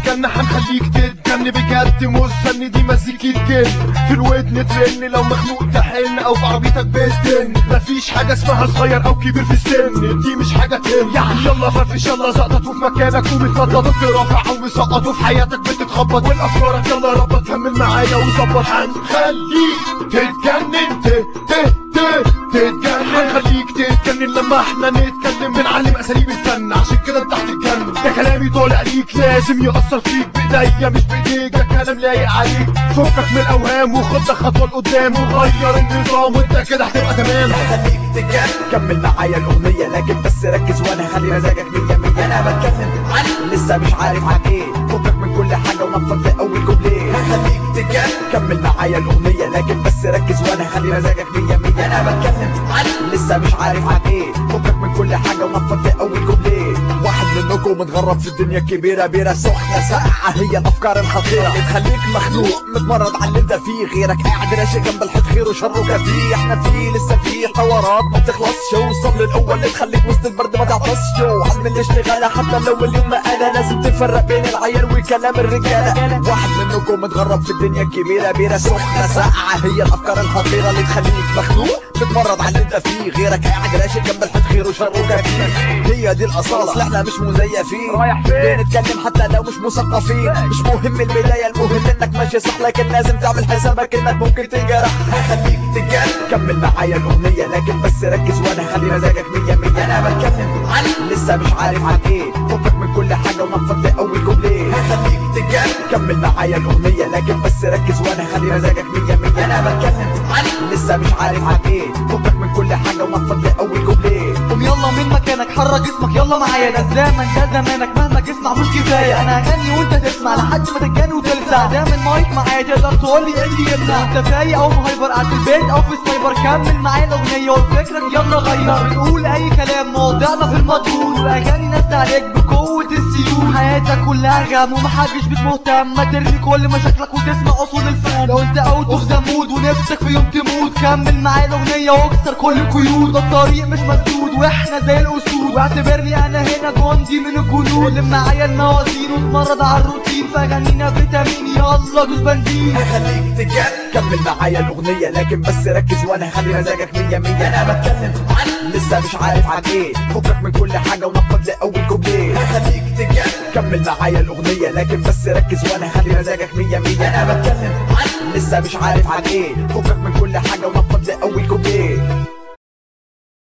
تتجن هنخليك تتجن بجد مستني دي مزيكة جن في الودن ترن لو مخنوق تحن او في عربيتك بتدن مفيش حاجة اسمها صغير او كبير في السن دي مش حاجة تهم يعني يلا فرفش يلا زقطط وفي مكانك وبتنطط وبترافع وبسقط وفي حياتك بتتخبط والافكارك يلا ربط كمل معايا وظبط هنخليك تتجنن ت ت ت تتجنن هنخليك تتجنن لما احنا نتكلم بنعلم اساليب الفن عشان كده انت هتتجنن ده كلامي طالع ليك لازم يأثر فيك بايديا مش بايديك ده كلام لايق عليك فكك من الاوهام وخد لك خطوه لقدام وغير النظام وانت كده هتبقى تمام خليك تتكلم كمل معايا الأغنية لكن بس ركز وأنا خلي مزاجك مية مية أنا بتكلم عن لسه مش عارف عن إيه فكك من كل حاجة ونفض في أول كوبليه خليك تتكلم كمل معايا الأغنية لكن بس ركز وأنا خلي مزاجك مية مية أنا بتكلم عن لسه مش عارف عن إيه فكك من كل حاجة ونفض في أول كوبليه واحد منكم متغرب في الدنيا كبيرة بيرة سخنة ساقعة هي الأفكار الخطيرة بتخليك مخنوق متمرد على اللي انت فيه غيرك قاعد راشق جنب الحيط خير وشر وكفيه احنا فيه لسه فيه حوارات ما بتخلصش وصل للأول اللي تخليك وسط البرد ما تعطسش وعزم الاشتغال حتى لو اليوم ما انا لازم تفرق بين العيال وكلام الرجالة واحد منكم متغرب في الدنيا الكبيرة بيرة سخنة ساقعة هي الأفكار الخطيرة اللي تخليك مخنوق متمرد على اللي انت فيه غيرك قاعد راشق جنب الحيط خير وشر وكفيه هي دي الأصالة اصل احنا مش مزيفين رايح فين بنتكلم حتى لو مش مثقفين مش مهم البداية المهم انك ماشي صح لكن لازم تعمل حسابك انك ممكن تنجرح خليك تتكلم كمل معايا الأغنية لكن بس ركز وانا خلي مزاجك مية مية انا بتكلم عن لسه مش عارف عن ايه فكك من كل حاجة ونفض في أول كوبليه خليك تتكلم كمل معايا الأغنية لكن بس ركز وانا خلي مزاجك مية مية انا بتكلم عن لسه مش عارف عن ايه فكك من كل حاجة ونفض في أول كوبليه قوم يلا من مكانك حرك جسمك يلا معايا ده الزمن ده زمانك مهما تسمع مش كفايه انا هغني وانت تسمع لحد ما تتجن وتلسع ده من مايك معايا تقدر تقول لي ايه اللي يمنع انت فايق او مهايبر قاعد في البيت او في السايبر كمل معايا الاغنيه وفكرك يلا غير بنقول اي كلام مواضيعنا في المطلوب واغاني نازله عليك بقوه السيول حياتك كلها غم ومحدش مش مهتم ما ترمي كل مشاكلك وتسمع اصول الفن لو انت اوت اوف ذا مود ونفسك في يوم تموت كمل معايا الاغنيه واكسر كل القيود ده الطريق مش مسدود واحنا زي الاسود واعتبرني انا هنا جندي من الجنود اللي معايا الموازين واتمرد على الروتين فغنينا فيتامين يلا دوس بنزين خليك تتكلم كمل معايا الأغنية لكن بس ركز وأنا خلي مزاجك مية مية أنا بتكلم عن لسه مش عارف عن إيه فكك من كل حاجة ونفض لأول كوبليه خليك تتكلم كمل معايا الأغنية لكن بس ركز وأنا خلي مزاجك مية مية أنا بتكلم عن لسه مش عارف عن إيه فكك